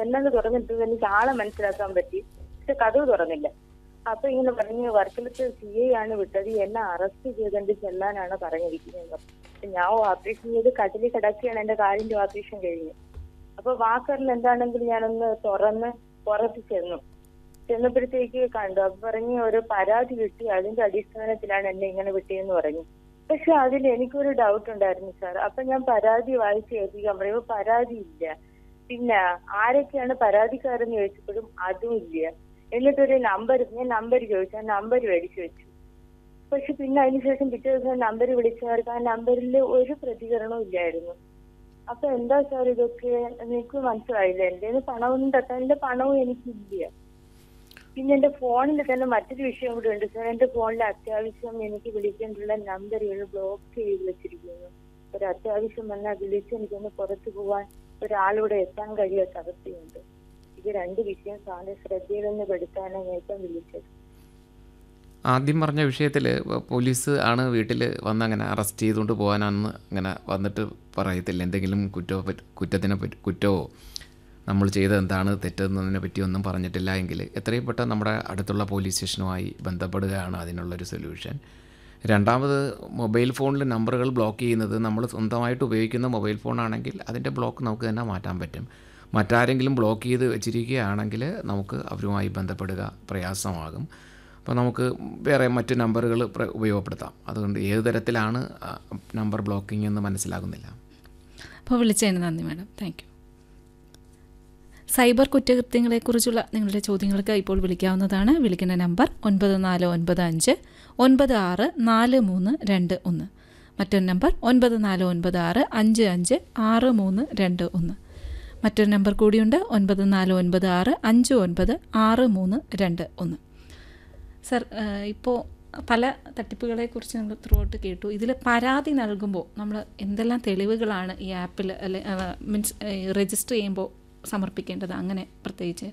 ജനൽ തുറന്നിട്ട് എനിക്ക് ആളെ മനസ്സിലാക്കാൻ പറ്റി പക്ഷെ കഥവ് തുറന്നില്ല അപ്പൊ ഇങ്ങനെ പറഞ്ഞ് വർക്കലത്ത് സി ഐ ആണ് വിട്ടത് എന്നെ അറസ്റ്റ് ചെയ്തുകൊണ്ട് ചെല്ലാനാണ് പറഞ്ഞിരിക്കുന്നത് അപ്പൊ ഞാൻ ഓപ്പറേഷൻ ചെയ്ത് കട്ടിലിൽ കിടക്കുകയാണ് എന്റെ കാലിന്റെ ഓപ്പറേഷൻ കഴിഞ്ഞ് അപ്പൊ വാക്കറിൽ എന്താണെങ്കിലും ഞാനൊന്ന് തുറന്ന് പുറത്ത് ചെന്നു ചെന്നപ്പോഴത്തേക്ക് കണ്ടു അപ്പൊ പറഞ്ഞ് ഒരു പരാതി കിട്ടി അതിന്റെ അടിസ്ഥാനത്തിലാണ് എന്നെ ഇങ്ങനെ വിട്ടിയെന്ന് പറഞ്ഞു പക്ഷെ അതിൽ എനിക്കൊരു ഡൗട്ട് ഉണ്ടായിരുന്നു സാർ അപ്പൊ ഞാൻ പരാതി വായിച്ച് കേൾപ്പിക്കാൻ പറയുമ്പോൾ പരാതി ഇല്ല പിന്നെ ആരൊക്കെയാണ് പരാതിക്കാരെന്ന് ചോദിച്ചപ്പോഴും അതും ഇല്ല എന്നിട്ടൊരു നമ്പർ ഞാൻ നമ്പർ ചോദിച്ചു ആ നമ്പർ മേടിച്ചു വെച്ചു പക്ഷെ പിന്നെ അതിനുശേഷം പിറ്റേ ദിവസം നമ്പർ വിളിച്ചവർക്ക് ആ നമ്പറിൽ ഒരു പ്രതികരണവും ഇല്ലായിരുന്നു അപ്പൊ എന്താ സാർ ഇതൊക്കെ എനിക്ക് മനസ്സിലായില്ല എന്റെ പണമൊന്നും തട്ടാൻ എന്റെ പണവും എനിക്കില്ല പിന്നെ എന്റെ ഫോണിൽ തന്നെ മറ്റൊരു വിഷയം കൂടെ ഉണ്ട് സാർ എന്റെ ഫോണിൽ അത്യാവശ്യം എനിക്ക് വിളിക്കേണ്ടുള്ള നമ്പറുകൾ ബ്ലോക്ക് ചെയ്ത് വെച്ചിരിക്കുന്നു ഒരു അത്യാവശ്യം വന്നാൽ വിളിച്ച് എനിക്കൊന്ന് പുറത്തു പോവാൻ ഒരാളിവിടെ എത്താൻ കഴിയാത്ത അവസ്ഥയുണ്ട് ഇത് രണ്ട് വിഷയം സാറിന്റെ ശ്രദ്ധയിലൊന്ന് പെടുത്താനാണ് ഞാൻ ഇപ്പം വിളിച്ചത് ആദ്യം പറഞ്ഞ വിഷയത്തിൽ പോലീസ് ആണ് വീട്ടിൽ വന്ന് അങ്ങനെ അറസ്റ്റ് ചെയ്തുകൊണ്ട് പോകാനാണെന്ന് അങ്ങനെ വന്നിട്ട് പറയത്തില്ല എന്തെങ്കിലും കുറ്റോ പറ്റ്- കുറ്റത്തിനെ പറ്റി കുറ്റമോ നമ്മൾ ചെയ്തത് എന്താണ് തെറ്റെന്നതിനെ പറ്റിയൊന്നും പറഞ്ഞിട്ടില്ല എങ്കിൽ എത്രയും പെട്ടെന്ന് നമ്മുടെ അടുത്തുള്ള പോലീസ് സ്റ്റേഷനുമായി ബന്ധപ്പെടുകയാണ് അതിനുള്ളൊരു സൊല്യൂഷൻ രണ്ടാമത് മൊബൈൽ ഫോണിൽ നമ്പറുകൾ ബ്ലോക്ക് ചെയ്യുന്നത് നമ്മൾ സ്വന്തമായിട്ട് ഉപയോഗിക്കുന്ന മൊബൈൽ ഫോണാണെങ്കിൽ അതിൻ്റെ ബ്ലോക്ക് നമുക്ക് തന്നെ മാറ്റാൻ പറ്റും മറ്റാരെങ്കിലും ബ്ലോക്ക് ചെയ്ത് വെച്ചിരിക്കുകയാണെങ്കിൽ നമുക്ക് അവരുമായി ബന്ധപ്പെടുക പ്രയാസമാകും അപ്പോൾ നമുക്ക് വേറെ മറ്റ് നമ്പറുകൾ പ്ര- ഉപയോഗപ്പെടുത്താം അതുകൊണ്ട് ഏത് തരത്തിലാണ് ആ, നമ്പർ ബ്ലോക്കിംഗ് എന്ന് മനസ്സിലാകുന്നില്ല അപ്പോൾ വിളിച്ചതിന് നന്ദി മാഡം താങ്ക് യു സൈബർ കുറ്റകൃത്യങ്ങളെക്കുറിച്ചുള്ള നിങ്ങളുടെ ചോദ്യങ്ങൾക്ക് ഇപ്പോൾ വിളിക്കാവുന്നതാണ് വിളിക്കുന്ന നമ്പർ ഒൻപത് നാല് ഒൻപത് അഞ്ച് ഒൻപത് ആറ് നാല് മൂന്ന് രണ്ട് ഒന്ന് മറ്റൊരു നമ്പർ ഒൻപത് നാല് ഒൻപത് ആറ് അഞ്ച് അഞ്ച് ആറ് മൂന്ന് രണ്ട് ഒന്ന് മറ്റൊരു നമ്പർ കൂടിയുണ്ട് ഒൻപത് നാല് ഒൻപത് ആറ് അഞ്ച് ഒൻപത് ആറ് മൂന്ന് രണ്ട് ഒന്ന് സർ ഇപ്പോൾ പല തട്ടിപ്പുകളെക്കുറിച്ച് നമ്മൾ ത്രൂ ഔട്ട് കേട്ടു ഇതിൽ പരാതി നൽകുമ്പോൾ നമ്മൾ എന്തെല്ലാം തെളിവുകളാണ് ഈ ആപ്പിൽ അല്ലെ മീൻസ് രജിസ്റ്റർ ചെയ്യുമ്പോൾ സമർപ്പിക്കേണ്ടത് അങ്ങനെ പ്രത്യേകിച്ച്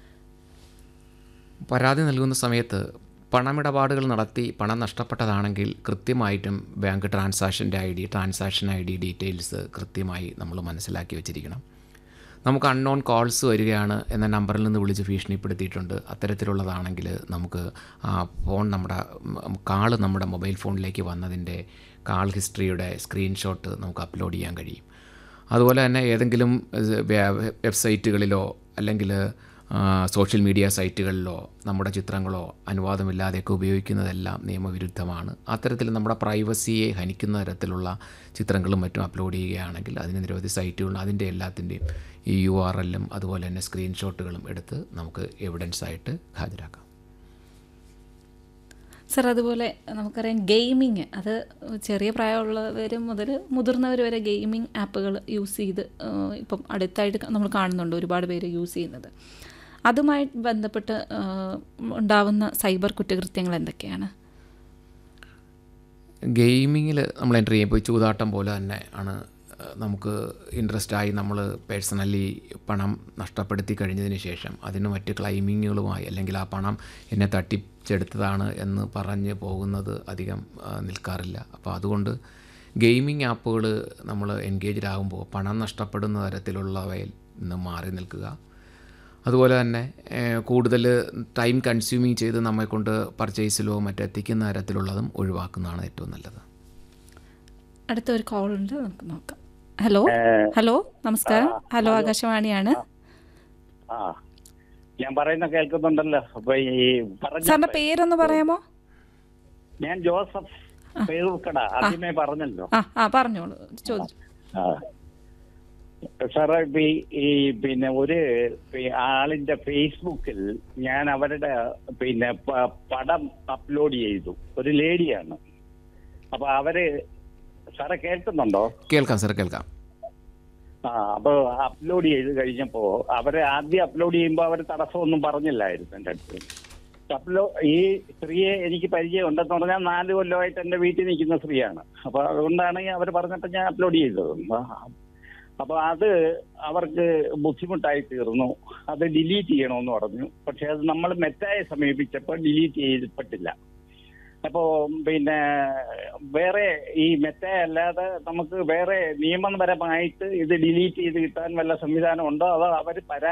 പരാതി നൽകുന്ന സമയത്ത് പണമിടപാടുകൾ നടത്തി പണം നഷ്ടപ്പെട്ടതാണെങ്കിൽ കൃത്യമായിട്ടും ബാങ്ക് ട്രാൻസാക്ഷൻ്റെ I D transaction I D details കൃത്യമായി നമ്മൾ മനസ്സിലാക്കി വെച്ചിരിക്കണം നമുക്ക് അൺനോൺ കോൾസ് വരികയാണ് എന്ന നമ്പറിൽ നിന്ന് വിളിച്ച് ഭീഷണിപ്പെടുത്തിയിട്ടുണ്ട് അത്തരത്തിലുള്ളതാണെങ്കിൽ നമുക്ക് ആ ഫോൺ നമ്മുടെ കാള് നമ്മുടെ മൊബൈൽ ഫോണിലേക്ക് വന്നതിൻ്റെ കാൾ ഹിസ്റ്ററിയുടെ സ്ക്രീൻഷോട്ട് നമുക്ക് അപ്ലോഡ് ചെയ്യാൻ കഴിയും അതുപോലെ തന്നെ ഏതെങ്കിലും ഏഹ്, വെ- വെബ്സൈറ്റുകളിലോ അല്ലെങ്കിൽ ആ, സോഷ്യൽ മീഡിയ സൈറ്റുകളിലോ നമ്മുടെ ചിത്രങ്ങളോ അനുവാദമില്ലാതെയൊക്കെ ഉപയോഗിക്കുന്നതെല്ലാം നിയമവിരുദ്ധമാണ് അത്തരത്തിൽ നമ്മുടെ പ്രൈവസിയെ ഹനിക്കുന്ന തരത്തിലുള്ള ചിത്രങ്ങളും മറ്റും അപ്ലോഡ് ചെയ്യുകയാണെങ്കിൽ അതിന് നിരവധി സൈറ്റുകളുണ്ട് അതിൻ്റെ എല്ലാത്തിൻ്റെയും ഈ യു ആർ എല്ലും അതുപോലെ തന്നെ സ്ക്രീൻഷോട്ടുകളും എടുത്ത് നമുക്ക് എവിഡൻസ് ആയിട്ട് ഹാജരാക്കാം സർ അതുപോലെ നമുക്കറിയാം ഗെയിമിങ് അത് ചെറിയ പ്രായമുള്ളവർ മുതൽ മുതിർന്നവർ വരെ ഗെയിമിംഗ് ആപ്പുകൾ യൂസ് ചെയ്ത് ഏഹ്, ഇപ്പം അടുത്തായിട്ട് നമ്മൾ കാണുന്നുണ്ട് ഒരുപാട് പേര് യൂസ് ചെയ്യുന്നത് അതുമായി ബന്ധപ്പെട്ട് ഏഹ്, ഉണ്ടാവുന്ന സൈബർ കുറ്റകൃത്യങ്ങൾ എന്തൊക്കെയാണ് ഗെയിമിങ്ങിൽ നമ്മൾ എൻ്റർ ചെയ്യുമ്പോൾ ഈ ചൂതാട്ടം പോലെ തന്നെ ആണ് ഏഹ്, നമുക്ക് ഇൻട്രസ്റ്റ് ആയി നമ്മൾ പേഴ്സണലി പണം നഷ്ടപ്പെടുത്തി കഴിഞ്ഞതിന് ശേഷം അതിന് മറ്റ് ക്ലൈമിങ്ങുകളുമായി അല്ലെങ്കിൽ ആ പണം എന്നെ തട്ടിച്ചെടുത്തതാണ് എന്ന് പറഞ്ഞ് പോകുന്നത് അധികം ആ, നിൽക്കാറില്ല അപ്പോൾ അതുകൊണ്ട് ഗെയിമിംഗ് ആപ്പുകൾ നമ്മൾ എൻഗേജ്ഡ് ആകുമ്പോൾ പണം നഷ്ടപ്പെടുന്ന തരത്തിലുള്ളവയിൽ നിന്ന് മാറി നിൽക്കുക അതുപോലെ തന്നെ ഏഹ്, കൂടുതൽ ടൈം കൺസ്യൂമിങ് ചെയ്ത് നമ്മെ കൊണ്ട് പർച്ചേസിലോ മറ്റെത്തിക്കുന്ന തരത്തിലുള്ളതും ഒഴിവാക്കുന്നതാണ് ഏറ്റവും നല്ലത് അടുത്ത ഒരു കോൾ ഉണ്ട് നമുക്ക് നോക്കാം ഹലോ ഹലോ നമസ്കാരം ഹലോ ആകാശവാണിയാണ് ആ ഞാൻ പറയുന്ന കേൾക്കുന്നുണ്ടല്ലോ അപ്പൊ ഈ പറഞ്ഞ സാറിന്റെ പേരൊന്ന് പറയാമോ ഞാൻ ജോസഫ് പേരുക്കട ആദ്യമേ പറഞ്ഞല്ലോ ആ ആ പറഞ്ഞോളൂ ചോദിച്ചു ആ. സാറേ ഇപ്പൊ ഈ ഈ പിന്നെ ഒരു പി- ആളിന്റെ ഫേസ്ബുക്കിൽ ഞാൻ അവരുടെ പിന്നെ പ- പടം അപ്ലോഡ് ചെയ്തു ഒരു ലേഡിയാണ് അപ്പൊ അവര് സാറെ കേൾക്കുന്നുണ്ടോ കേൾക്കാം സാർ കേൾക്കാം ആ അപ്പൊ അപ്ലോഡ് ചെയ്ത് കഴിഞ്ഞപ്പോ അവര് ആദ്യം അപ്ലോഡ് ചെയ്യുമ്പോ അവര് തടസ്സമൊന്നും പറഞ്ഞില്ലായിരുന്നു എന്റെ അടുത്ത് അപ്ലോ ഈ സ്ത്രീയെ എനിക്ക് പരിചയം ഉണ്ടെന്ന് പറഞ്ഞാൽ നാല് കൊല്ലമായിട്ട് എന്റെ വീട്ടിൽ നിൽക്കുന്ന സ്ത്രീയാണ് അപ്പൊ അതുകൊണ്ടാണ് അവർ പറഞ്ഞപ്പോ ഞാൻ അപ്ലോഡ് ചെയ്തത് ആ, അപ്പൊ അത് അവർക്ക് ബുദ്ധിമുട്ടായി തീർന്നു അത് ഡിലീറ്റ് ചെയ്യണമെന്ന് പറഞ്ഞു പക്ഷെ അത് നമ്മൾ മെറ്റായെ സമീപിച്ചപ്പോൾ ഡിലീറ്റ് ചെയ്യപ്പെട്ടില്ല അപ്പോ പിന്നെ വേറെ ഈ മെറ്റ അല്ലാതെ നമുക്ക് വേറെ നിയമപരമായിട്ട് ഇത് ഡിലീറ്റ് ചെയ്ത് കിട്ടാൻ വല്ല സംവിധാനം ഉണ്ടോ അതോ അവർ പരാ